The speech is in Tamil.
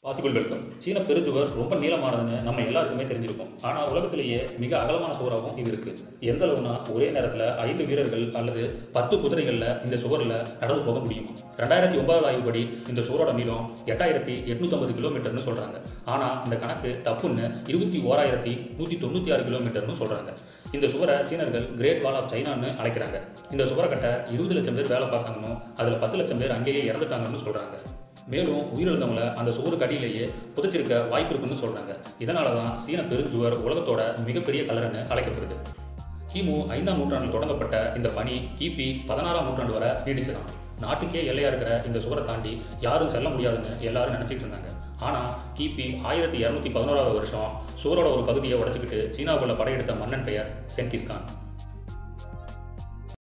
பாசிபிள் வெல்கம் சீன பெருஞ்சுவர் ரொம்ப நீளமானதுன்னு நம்ம எல்லாருக்குமே தெரிஞ்சிருக்கும் ஆனால் உலகத்திலேயே மிக அகலமான சுவராகவும் இது இருக்கு எந்த அளவுனா ஒரே நேரத்தில் ஐந்து வீரர்கள் அல்லது பத்து குதிரைகளில் இந்த சுவரில் நடந்து போக முடியுமா ரெண்டாயிரத்தி ஒன்பதாவது ஆய்வுப்படி இந்த சுவரோட நீளம் எட்டாயிரத்தி எட்நூத்தம்பது கிலோமீட்டர்னு சொல்கிறாங்க ஆனால் இந்த கணக்கு தப்புன்னு இருபத்தி ஓராயிரத்தி நூற்றி தொண்ணூற்றி ஆறு கிலோமீட்டர்னு சொல்கிறாங்க இந்த சுவரை சீனர்கள் கிரேட் வால் ஆஃப் சைனான்னு அழைக்கிறாங்க இந்த சுவரை கட்ட இருபது லட்சம் பேர் வேலை பார்த்தாங்கன்னு அதில் பத்து லட்சம் பேர் அங்கேயே இறந்துட்டாங்கன்னு சொல்கிறாங்க மேலும் உயிரிழந்தவங்களை அந்த சுவருக்கு அடியிலேயே புதைச்சிருக்க வாய்ப்பு இருக்குன்னு சொல்றாங்க இதனால தான் சீன பெருஞ்சுவர் உலகத்தோட மிகப்பெரிய கலர்னு அழைக்கப்படுது கிமு ஐந்தாம் நூற்றாண்டில் தொடங்கப்பட்ட இந்த பணி கிபி பதினாறாம் நூற்றாண்டு வரை நீடிச்சுதான் நாட்டுக்கே எல்லையா இருக்கிற இந்த சுவரை தாண்டி யாரும் செல்ல முடியாதுன்னு எல்லாரும் நினைச்சிட்டு இருந்தாங்க ஆனால் கிபி ஆயிரத்தி இரநூத்தி பதினோராவது வருஷம் சுவரோட ஒரு பகுதியை உடைச்சிக்கிட்டு சீனாவுக்குள்ள படையெடுத்த மன்னன் பெயர் சென்கிஸ்கான்